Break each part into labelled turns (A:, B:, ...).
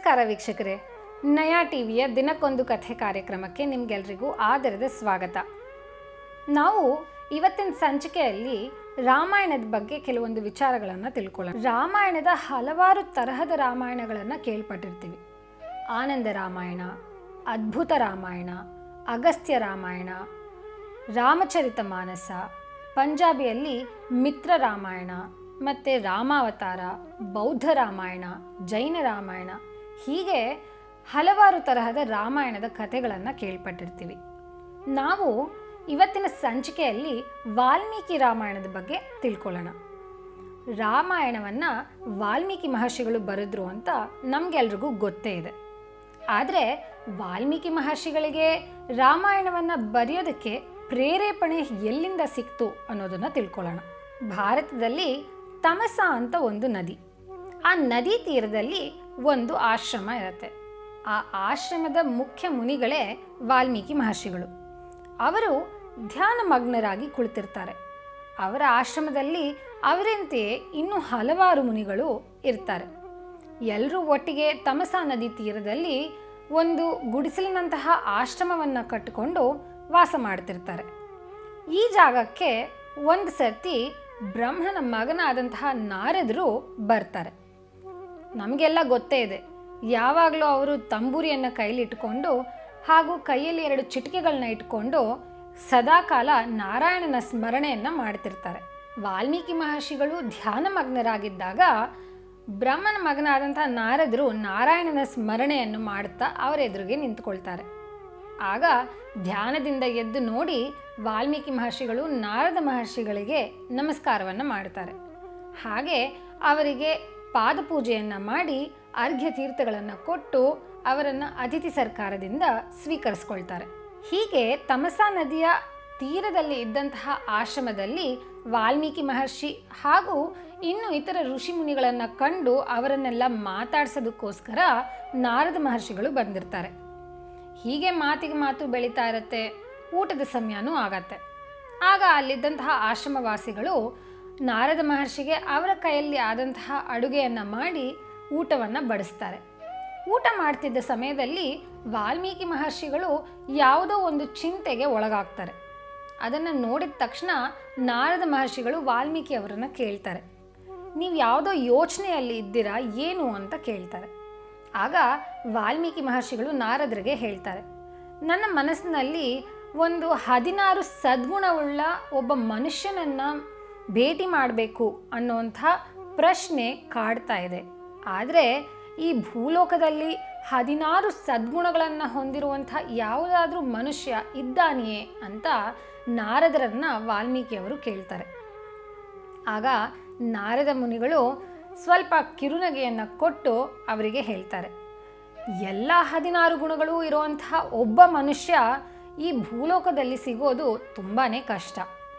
A: ನಮಸ್ಕಾರ ವೀಕ್ಷಕರೇ ನಯಾ ಟಿವಿಯ ದಿನಕ್ಕೊಂದು ಕಥೆ ಕಾರ್ಯಕ್ರಮಕ್ಕೆ ನಿಮ್ಗೆಲ್ರಿಗೂ ಆದರದ ಸ್ವಾಗತ ನಾವು ಇವತ್ತಿನ ಸಂಚಿಕೆಯಲ್ಲಿ ರಾಮಾಯಣದ ಬಗ್ಗೆ ಕೆಲವೊಂದು ವಿಚಾರಗಳನ್ನು ತಿಳ್ಕೊಳ್ಳೋಣ ರಾಮಾಯಣದ ಹಲವಾರು ತರಹದ ರಾಮಾಯಣಗಳನ್ನು ಕೇಳ್ಪಟ್ಟಿರ್ತೀವಿ ಆನಂದ ರಾಮಾಯಣ ಅದ್ಭುತ ರಾಮಾಯಣ ಅಗಸ್ತ್ಯ ರಾಮಾಯಣ ರಾಮಚರಿತ ಮಾನಸ ಪಂಜಾಬಿಯಲ್ಲಿ ಮಿತ್ರ ರಾಮಾಯಣ ಮತ್ತು ರಾಮಾವತಾರ ಬೌದ್ಧ ರಾಮಾಯಣ ಜೈನ ರಾಮಾಯಣ ಹೀಗೆ ಹಲವಾರು ತರಹದ ರಾಮಾಯಣದ ಕಥೆಗಳನ್ನು ಕೇಳ್ಪಟ್ಟಿರ್ತೀವಿ ನಾವು ಇವತ್ತಿನ ಸಂಚಿಕೆಯಲ್ಲಿ ವಾಲ್ಮೀಕಿ ರಾಮಾಯಣದ ಬಗ್ಗೆ ತಿಳ್ಕೊಳ್ಳೋಣ ರಾಮಾಯಣವನ್ನು ವಾಲ್ಮೀಕಿ ಮಹರ್ಷಿಗಳು ಬರೆದ್ರು ಅಂತ ನಮಗೆಲ್ರಿಗೂ ಗೊತ್ತೇ ಇದೆ ಆದರೆ ವಾಲ್ಮೀಕಿ ಮಹರ್ಷಿಗಳಿಗೆ ರಾಮಾಯಣವನ್ನು ಬರೆಯೋದಕ್ಕೆ ಪ್ರೇರೇಪಣೆ ಎಲ್ಲಿಂದ ಸಿಕ್ತು ಅನ್ನೋದನ್ನು ತಿಳ್ಕೊಳ್ಳೋಣ ಭಾರತದಲ್ಲಿ ತಮಸ ಅಂತ ಒಂದು ನದಿ ಆ ನದಿ ತೀರದಲ್ಲಿ ಒಂದು ಆಶ್ರಮ ಇರುತ್ತೆ ಆ ಆಶ್ರಮದ ಮುಖ್ಯ ಮುನಿಗಳೇ ವಾಲ್ಮೀಕಿ ಮಹರ್ಷಿಗಳು ಅವರು ಧ್ಯಾನಮಗ್ನರಾಗಿ ಕುಳಿತಿರ್ತಾರೆ ಅವರ ಆಶ್ರಮದಲ್ಲಿ ಅವರಂತೆಯೇ ಇನ್ನೂ ಹಲವಾರು ಮುನಿಗಳು ಇರ್ತಾರೆ ಎಲ್ಲರೂ ಒಟ್ಟಿಗೆ ತಮಸಾ ನದಿ ತೀರದಲ್ಲಿ ಒಂದು ಗುಡಿಸಲಿನಂತಹ ಆಶ್ರಮವನ್ನು ಕಟ್ಟಿಕೊಂಡು ವಾಸ ಮಾಡ್ತಿರ್ತಾರೆ ಈ ಜಾಗಕ್ಕೆ ಒಂದು ಸರ್ತಿ ಬ್ರಹ್ಮನ ಮಗನಾದಂತಹ ನಾರದರು ಬರ್ತಾರೆ ನಮಗೆಲ್ಲ ಗೊತ್ತೇ ಇದೆ ಯಾವಾಗಲೂ ಅವರು ತಂಬೂರಿಯನ್ನು ಕೈಲಿಟ್ಕೊಂಡು ಹಾಗೂ ಕೈಯಲ್ಲಿ ಎರಡು ಚಿಟಿಕೆಗಳನ್ನ ಇಟ್ಕೊಂಡು ಸದಾಕಾಲ ನಾರಾಯಣನ ಸ್ಮರಣೆಯನ್ನು ಮಾಡ್ತಿರ್ತಾರೆ ವಾಲ್ಮೀಕಿ ಮಹರ್ಷಿಗಳು ಧ್ಯಾನಮಗ್ನರಾಗಿದ್ದಾಗ ಬ್ರಹ್ಮನ ಮಗನಾದಂಥ ನಾರದರು ನಾರಾಯಣನ ಸ್ಮರಣೆಯನ್ನು ಮಾಡುತ್ತಾ ಅವರ ಎದುರಿಗೆ ನಿಂತ್ಕೊಳ್ತಾರೆ ಆಗ ಧ್ಯಾನದಿಂದ ಎದ್ದು ನೋಡಿ ವಾಲ್ಮೀಕಿ ಮಹರ್ಷಿಗಳು ನಾರದ ಮಹರ್ಷಿಗಳಿಗೆ ನಮಸ್ಕಾರವನ್ನು ಮಾಡ್ತಾರೆ ಹಾಗೆ ಅವರಿಗೆ ಪಾದಪೂಜೆಯನ್ನು ಮಾಡಿ ಅರ್ಘ್ಯ ತೀರ್ಥಗಳನ್ನು ಕೊಟ್ಟು ಅವರನ್ನು ಅತಿಥಿ ಸರ್ಕಾರದಿಂದ ಸ್ವೀಕರಿಸ್ಕೊಳ್ತಾರೆ ಹೀಗೆ ತಮಸಾ ನದಿಯ ತೀರದಲ್ಲಿ ಇದ್ದಂತಹ ಆಶ್ರಮದಲ್ಲಿ ವಾಲ್ಮೀಕಿ ಮಹರ್ಷಿ ಹಾಗೂ ಇನ್ನು ಇತರ ಋಷಿ ಮುನಿಗಳನ್ನು ಕಂಡು ಅವರನ್ನೆಲ್ಲ ಮಾತಾಡ್ಸೋದಕ್ಕೋಸ್ಕರ ನಾರದ ಮಹರ್ಷಿಗಳು ಬಂದಿರ್ತಾರೆ ಹೀಗೆ ಮಾತಿಗೆ ಮಾತು ಬೆಳೀತಾ ಇರುತ್ತೆ ಊಟದ ಸಮಯನೂ ಆಗತ್ತೆ ಆಗ ಅಲ್ಲಿದ್ದಂತಹ ಆಶ್ರಮವಾಸಿಗಳು ನಾರದ ಮಹರ್ಷಿಗೆ ಅವರ ಕೈಯಲ್ಲಿ ಆದಂತಹ ಅಡುಗೆಯನ್ನು ಮಾಡಿ ಊಟವನ್ನು ಬಡಿಸ್ತಾರೆ ಊಟ ಮಾಡ್ತಿದ್ದ ಸಮಯದಲ್ಲಿ ವಾಲ್ಮೀಕಿ ಮಹರ್ಷಿಗಳು ಯಾವುದೋ ಒಂದು ಚಿಂತೆಗೆ ಒಳಗಾಗ್ತಾರೆ ಅದನ್ನು ನೋಡಿದ ತಕ್ಷಣ ನಾರದ ಮಹರ್ಷಿಗಳು ವಾಲ್ಮೀಕಿ ಅವರನ್ನು ಕೇಳ್ತಾರೆ ನೀವು ಯಾವುದೋ ಯೋಚನೆಯಲ್ಲಿ ಇದ್ದೀರಾ ಏನು ಅಂತ ಕೇಳ್ತಾರೆ ಆಗ ವಾಲ್ಮೀಕಿ ಮಹರ್ಷಿಗಳು ನಾರದರಿಗೆ ಹೇಳ್ತಾರೆ ನನ್ನ ಮನಸ್ಸಿನಲ್ಲಿ ಒಂದು ಹದಿನಾರು ಸದ್ಗುಣವುಳ್ಳ ಒಬ್ಬ ಮನುಷ್ಯನನ್ನು ಭೇಟಿ ಮಾಡಬೇಕು ಅನ್ನೋಂಥ ಪ್ರಶ್ನೆ ಕಾಡ್ತಾ ಇದೆ ಆದರೆ ಈ ಭೂಲೋಕದಲ್ಲಿ ಹದಿನಾರು ಸದ್ಗುಣಗಳನ್ನು ಹೊಂದಿರುವಂಥ ಯಾವುದಾದ್ರೂ ಮನುಷ್ಯ ಇದ್ದಾನೆಯೇ ಅಂತ ನಾರದರನ್ನು ವಾಲ್ಮೀಕಿಯವರು ಕೇಳ್ತಾರೆ ಆಗ ನಾರದ ಮುನಿಗಳು ಸ್ವಲ್ಪ ಕಿರುನಗೆಯನ್ನು ಕೊಟ್ಟು ಅವರಿಗೆ ಹೇಳ್ತಾರೆ ಎಲ್ಲ ಹದಿನಾರು ಗುಣಗಳು ಇರುವಂತಹ ಒಬ್ಬ ಮನುಷ್ಯ ಈ ಭೂಲೋಕದಲ್ಲಿ ಸಿಗೋದು ತುಂಬಾ ಕಷ್ಟ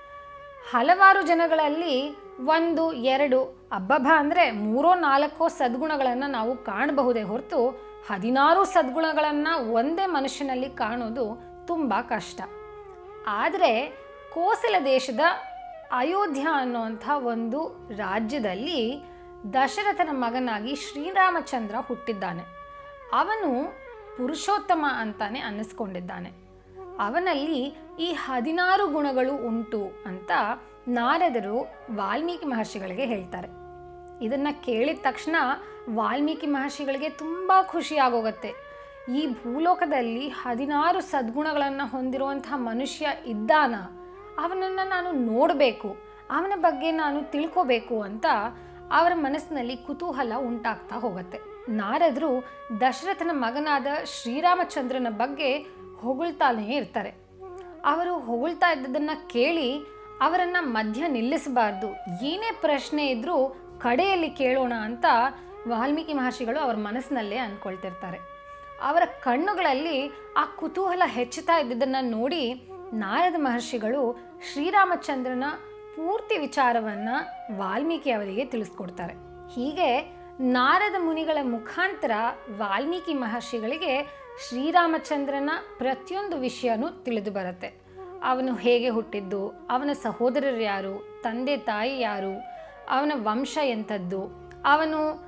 A: ಹಲವಾರು ಜನಗಳಲ್ಲಿ ಒಂದು ಎರಡು ಅಬ್ಬಬ್ಬ ಅಂದರೆ ಮೂರೋ ನಾಲ್ಕೋ ಸದ್ಗುಣಗಳನ್ನು ನಾವು ಕಾಣಬಹುದೇ ಹೊರತು ಹದಿನಾರು ಸದ್ಗುಣಗಳನ್ನು ಒಂದೇ ಮನುಷ್ಯನಲ್ಲಿ ಕಾಣೋದು ತುಂಬ ಕಷ್ಟ ಆದರೆ ಕೋಸಲ ದೇಶದ ಅಯೋಧ್ಯ ಅನ್ನುವಂಥ ಒಂದು ರಾಜ್ಯದಲ್ಲಿ ದಶರಥನ ಮಗನಾಗಿ ಶ್ರೀರಾಮಚಂದ್ರ ಹುಟ್ಟಿದ್ದಾನೆ ಅವನು ಪುರುಷೋತ್ತಮ ಅಂತಾನೆ ಅನ್ನಿಸ್ಕೊಂಡಿದ್ದಾನೆ ಅವನಲ್ಲಿ ಈ ಹದಿನಾರು ಗುಣಗಳು ಉಂಟು ಅಂತ ನಾರದರು ವಾಲ್ಮೀಕಿ ಮಹರ್ಷಿಗಳಿಗೆ ಹೇಳ್ತಾರೆ ಇದನ್ನು ಕೇಳಿದ ತಕ್ಷಣ ವಾಲ್ಮೀಕಿ ಮಹರ್ಷಿಗಳಿಗೆ ತುಂಬ ಖುಷಿಯಾಗೋಗುತ್ತೆ ಈ ಭೂಲೋಕದಲ್ಲಿ ಹದಿನಾರು ಸದ್ಗುಣಗಳನ್ನು ಹೊಂದಿರುವಂಥ ಮನುಷ್ಯ ಇದ್ದಾನ ಅವನನ್ನು ನಾನು ನೋಡಬೇಕು ಅವನ ಬಗ್ಗೆ ನಾನು ತಿಳ್ಕೋಬೇಕು ಅಂತ ಅವರ ಮನಸ್ಸಿನಲ್ಲಿ ಕುತೂಹಲ ಉಂಟಾಗ್ತಾ ಹೋಗುತ್ತೆ ನಾರದರು ದಶರಥನ ಮಗನಾದ ಶ್ರೀರಾಮಚಂದ್ರನ ಬಗ್ಗೆ ಹೊಗಳ್ತಾನೇ ಇರ್ತಾರೆ ಅವರು ಹೊಗಳ್ತಾ ಇದ್ದದನ್ನು ಕೇಳಿ ಅವರನ್ನು ಮಧ್ಯ ನಿಲ್ಲಿಸಬಾರ್ದು ಏನೇ ಪ್ರಶ್ನೆ ಇದ್ದರೂ ಕಡೆಯಲ್ಲಿ ಕೇಳೋಣ ಅಂತ ವಾಲ್ಮೀಕಿ ಮಹರ್ಷಿಗಳು ಅವರ ಮನಸ್ಸಿನಲ್ಲೇ ಅಂದ್ಕೊಳ್ತಿರ್ತಾರೆ ಅವರ ಕಣ್ಣುಗಳಲ್ಲಿ ಆ ಕುತೂಹಲ ಹೆಚ್ಚುತ್ತಾ ಇದ್ದದನ್ನು ನೋಡಿ ನಾರದ ಮಹರ್ಷಿಗಳು ಶ್ರೀರಾಮಚಂದ್ರನ ಪೂರ್ತಿ ವಿಚಾರವನ್ನು ವಾಲ್ಮೀಕಿ ಅವರಿಗೆ ತಿಳಿಸ್ಕೊಡ್ತಾರೆ ಹೀಗೆ ನಾರದ ಮುನಿಗಳ ಮುಖಾಂತರ ವಾಲ್ಮೀಕಿ ಮಹರ್ಷಿಗಳಿಗೆ ಶ್ರೀರಾಮಚಂದ್ರನ ಪ್ರತಿಯೊಂದು ವಿಷಯನೂ ತಿಳಿದು ಬರುತ್ತೆ ಅವನು ಹೇಗೆ ಹುಟ್ಟಿದ್ದು ಅವನ ಸಹೋದರರು ಯಾರು ತಂದೆ ತಾಯಿ ಯಾರು ಅವನ ವಂಶ ಎಂಥದ್ದು ಅವನು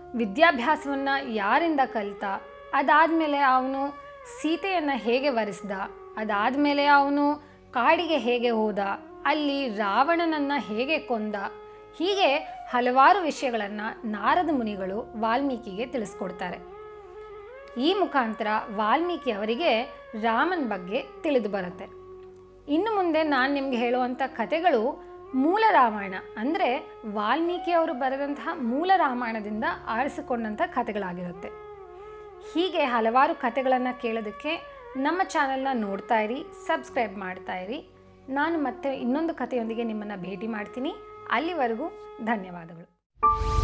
A: ವಿದ್ಯಾಭ್ಯಾಸವನ್ನು ಯಾರಿಂದ ಕಲಿತ ಅದಾದಮೇಲೆ ಅವನು ಸೀತೆಯನ್ನು ಹೇಗೆ ವರಿಸ್ದ ಅದಾದಮೇಲೆ ಅವನು ಕಾಡಿಗೆ ಹೇಗೆ ಹೋದ ಅಲ್ಲಿ ರಾವಣನನ್ನು ಹೇಗೆ ಕೊಂದ ಹೀಗೆ ಹಲವಾರು ವಿಷಯಗಳನ್ನು ನಾರದ ಮುನಿಗಳು ವಾಲ್ಮೀಕಿಗೆ ತಿಳಿಸ್ಕೊಡ್ತಾರೆ ಈ ಮುಖಾಂತರ ವಾಲ್ಮೀಕಿ ಅವರಿಗೆ ರಾಮನ ಬಗ್ಗೆ ತಿಳಿದು ಬರುತ್ತೆ ಇನ್ನು ಮುಂದೆ ನಾನು ನಿಮಗೆ ಹೇಳುವಂಥ ಕಥೆಗಳು ಮೂಲ ರಾಮಾಯಣ ಅಂದರೆ ವಾಲ್ಮೀಕಿ ಅವರು ಬರೆದಂತಹ ಮೂಲ ರಾಮಾಯಣದಿಂದ ಆರಿಸಿಕೊಂಡಂಥ ಕಥೆಗಳಾಗಿರುತ್ತೆ ಹೀಗೆ ಹಲವಾರು ಕಥೆಗಳನ್ನು ಕೇಳೋದಕ್ಕೆ ನಮ್ಮ ಚಾನಲ್ನ ನೋಡ್ತಾ ಇರಿ ಸಬ್ಸ್ಕ್ರೈಬ್ ಮಾಡ್ತಾ ಇರಿ ನಾನು ಮತ್ತೆ ಇನ್ನೊಂದು ಕಥೆಯೊಂದಿಗೆ ನಿಮ್ಮನ್ನು ಭೇಟಿ ಮಾಡ್ತೀನಿ ಅಲ್ಲಿವರೆಗೂ ಧನ್ಯವಾದಗಳು